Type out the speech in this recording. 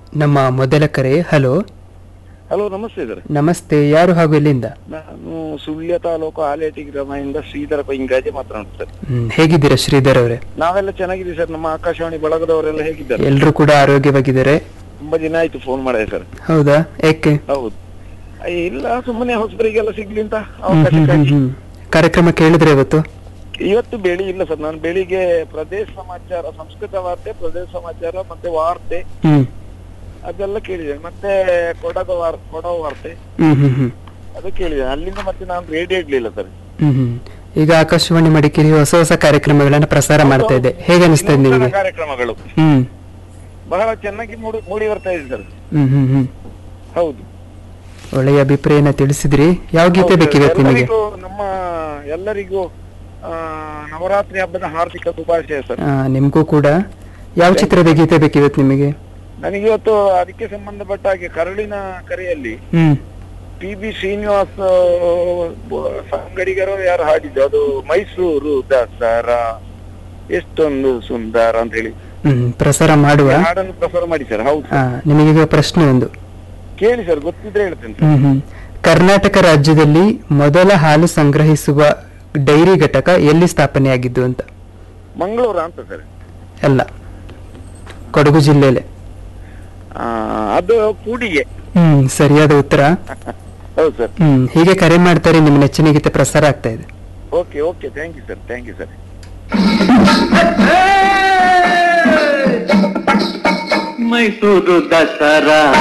ನಮ್ಮ ಮೊದಲ ಕರೆ ಹಲೋ ಹಲೋ ನಮಸ್ತೆ ಸರ್ ನಮಸ್ತೆ ಯಾರು ಹಾಗೂ ಎಲ್ಲಿಂದ ನಾನು ಸುಳ್ಯ ತಾಲೂಕು ಆಲೇಟಿ ಗ್ರಾಮದಿಂದ ಶ್ರೀಧರ ಕೊಯ್ಯಿಂಗಾಜೆ ಮಾತನಾಡುದು ಸರ್ ಹ್ಮ್, ಹೇಗಿದ್ದೀರಾ ಶ್ರೀಧರ್ ಅವರೇ ನಾವೆಲ್ಲ ಚೆನ್ನಾಗಿದ್ದೀವಿ ಸರ್ ನಮ್ಮ ಆಕಾಶವಾಣಿ ಬಳಗದವರೆಲ್ಲ ಹೇಗಿದ್ದಾರೆ ಎಲ್ರೂ ಕೂಡ ಆರೋಗ್ಯವಾಗಿದ್ದಾರೆ ತುಂಬಾ ದಿನ ಆಯ್ತು ಫೋನ್ ಮಾಡಿದೆ ಸರ್ ಹೌದಾ ಏಕೆ ಹೌದು ಅಯ್ಯ, ಇಲ್ಲ ಸುಮ್ಮನೆ ಹೊಸಬರಿಗೆಲ್ಲ ಸಿಗ್ಲಿ ಅಂತ ಹ್ಮ್, ಹ್ಮ್, ಹ್ಮ್, ಅವಕಾಶಕ್ಕಾಗಿ ಹ್ಮ್. ಕಾರ್ಯಕ್ರಮ ಕೇಳಿದ್ರೆ ಇವತ್ತು ಇವತ್ತು ಬೆಳಿ ಇಲ್ಲ ಸರ್ ನಾನು ಬೆಳಿಗ್ಗೆ ಪ್ರದೇಶ ಸಮಾಚಾರ ಸಂಸ್ಕೃತ ವಾರ್ತೆ ಪ್ರದೇಶ ಸಮಾಚಾರ ಮತ್ತೆ ವಾರ್ತೆ ಹ್ಮ್ ಅದೆಲ್ಲ ಕೇಳಿದೆ ಮತ್ತೆ ಕೊಡಗ ವಾರ್ ಕೊಡವ ವಾರ್ತೆ ಹ್ಮ್ ಹ್ಮ್ ಹ್ಮ್ ಅದು ಕೇಳಿದೆ ಅಲ್ಲಿಂದ ಮತ್ತೆ ನಾನು ರೇಡಿಯೋ ಇಡ್ಲಿಲ್ಲ ಸರ್ ಹ್ಮ್ ಹ್ಮ್ ಈಗ ಆಕಾಶವಾಣಿ ಮಡಿಕೇರಿ ಹೊಸ ಹೊಸ ಕಾರ್ಯಕ್ರಮಗಳನ್ನ ಪ್ರಸಾರ ಮಾಡ್ತಾ ಇದೆ ಹೇಗೆ ಅನಿಸ್ತಾ ಇದೆ ನೂತನ ನಿಮಗೆ ಕಾರ್ಯಕ್ರಮಗಳು ಹ್ಮ್ ಬಹಳ ಚೆನ್ನಾಗಿ ಮೂಡಿ ಮೂಡಿ ಬರ್ತಾ ಇದೆ ಸರ್ ಹ್ಮ್ ಹ್ಮ್ ಹ್ಮ್ ಹೌದು ಒಳ್ಳೆಯ ಅಭಿಪ್ರಾಯನ ತಿಳಿಸಿದ್ರಿ ಯಾವ ಗೀತೆ ಹೌದು, ಬೇಕಿವತ್ತು ನಿಮಗೆ ಎಲ್ಲರಿಗೂ ನಮ್ಮ ಎಲ್ಲರಿಗೂ ಆ, ನವರಾತ್ರಿ ಹಬ್ಬದ ಹಾರ್ದಿಕ ಶುಭಾಶಯ ಸರ್ ಆ, ನಿಮ್ಗೂ ಕೂಡ ಯಾವ ಚಿತ್ರದ ಗೀತೆ ಬೇಕಿವತ್ತು ನಿಮಗೆ ನನಗೆ ಇವತ್ತು ಅದಕ್ಕೆ ಸಂಬಂಧಪಟ್ಟ ಹಾಗೆ ಕರಳಿನ ಕರೆಯಲ್ಲಿ ಹ್ಮ್ ಪಿ ಬಿ ಶ್ರೀನಿವಾಸ್ ಆ, ಸಂಗಡಿಗರು ಯಾರು ಹಾಡಿದ್ದು ಅದು ಮೈಸೂರು ದಸರಾ ಎಷ್ಟೊಂದು ಸುಂದರ ಅಂತ ಹೇಳಿ ಹ್ಮ್ ಪ್ರಸಾರ ಮಾಡುವ ಹಾಡನ್ನು ಪ್ರಸಾರ ಮಾಡಿ ಸರ್ ಹೌದು ಆ, ನಿಮಗೀಗ ಪ್ರಶ್ನೆ ಒಂದು ಕೇಳಿ ಸರ್ ಗೊತ್ತಿದ್ರೆ ಹೇಳ್ತೇನೆ ಸರ್ ಹ್ಮ್ ಹ್ಮ್ ಕರ್ನಾಟಕ ರಾಜ್ಯದಲ್ಲಿ ಮೊದಲ ಹಾಲು ಸಂಗ್ರಹಿಸುವ ಡೈರಿ ಘಟಕ ಎಲ್ಲಿ ಸ್ಥಾಪನೆಯಾಗಿದ್ದು ಅಂತ ಮಂಗಳೂರು ಅಂತ ಸರ್ ಅಲ್ಲ ಕೊಡಗು ಜಿಲ್ಲೆಯಲ್ಲೇ ಆ, ಅದು ಕೂಡಿಗೆ ಹ್ಮ್ ಸರಿಯಾದ ಉತ್ತರ ಹೌದು ಸರ್ ಹ್ಮ್ ಹೀಗೆ ಕರೆ ಮಾಡ್ತಾರೆ ನಿಮ್ಮ ನೆಚ್ಚಿನ ಗೀತೆ ಪ್ರಸಾರ ಆಗ್ತಾ ಇದೆ okay okay thank you sir thank you sir Mysuru Dasara